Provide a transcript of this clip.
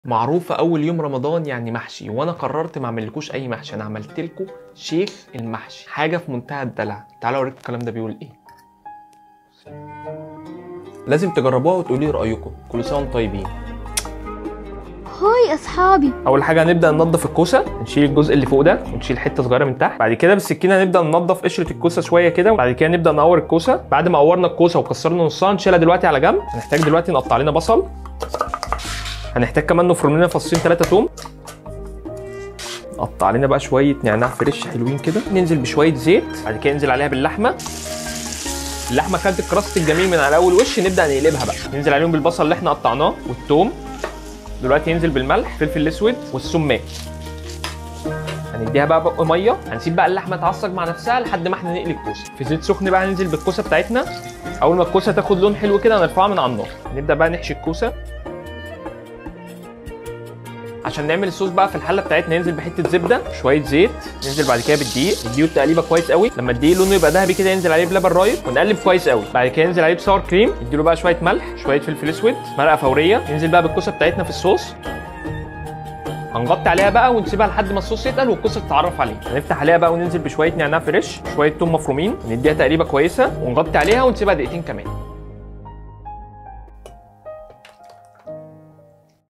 معروفة أول يوم رمضان يعني محشي وأنا قررت ما أعملكوش أي محشي أنا عملت لكم شيف المحشي حاجة في منتهى الدلع تعالوا أوريكم الكلام ده بيقول إيه لازم تجربوها وتقولي لي رأيكم كل سنة وانتم طيبين هاي اصحابي أول حاجة هنبدأ ننضف الكوسة نشيل الجزء اللي فوق ده ونشيل حتة صغيرة من تحت بعد كده بالسكينة هنبدأ ننضف قشرة الكوسة شوية كده وبعد كده نبدأ نقور الكوسة بعد ما قورنا الكوسة وكسرنا نصها نشيلها دلوقتي على جنب هنحتاج دلوقتي نقطع لنا بصل هنحتاج كمان نفرم لنا فصين ثلاثة توم نقطع علينا بقى شوية نعناع فريش حلوين كده ننزل بشوية زيت بعد كده ننزل عليها باللحمة اللحمة خدت الكراست الجميل من على أول وش نبدأ نقلبها بقى ننزل عليهم بالبصل اللي احنا قطعناه والثوم دلوقتي ننزل بالملح فلفل الأسود والسمان هنديها بقى بق ميه هنسيب بقى اللحمه تعصج مع نفسها لحد ما احنا نقلي الكوسه في زيت سخن بقى هننزل بالكوسه بتاعتنا اول ما الكوسه تاخد لون حلو كده هنرفعها من على النار نبدا بقى نحشي الكوسه عشان نعمل الصوص بقى في الحله بتاعتنا ننزل بحته زبده شويه زيت ننزل بعد كده بالدقيق نديله التقليبه كويس قوي لما الدقيق لونه يبقى ذهبي كده ينزل عليه بلبن رايب ونقلب كويس قوي بعد كده ننزل عليه بساور كريم نديله بقى شويه ملح شويه فلفل اسود مرقه فوريه ننزل بقى بالكوسه بتاعتنا في الصوص هنغطي عليها بقى ونسيبها لحد ما الصوص يتقل والكوسه تتعرف عليه هنفتح عليها بقى وننزل بشويه نعناع فريش شويه توم مفرومين نديها تقليبه كويسه ونغطي عليها ونسيبها دقيقتين كمان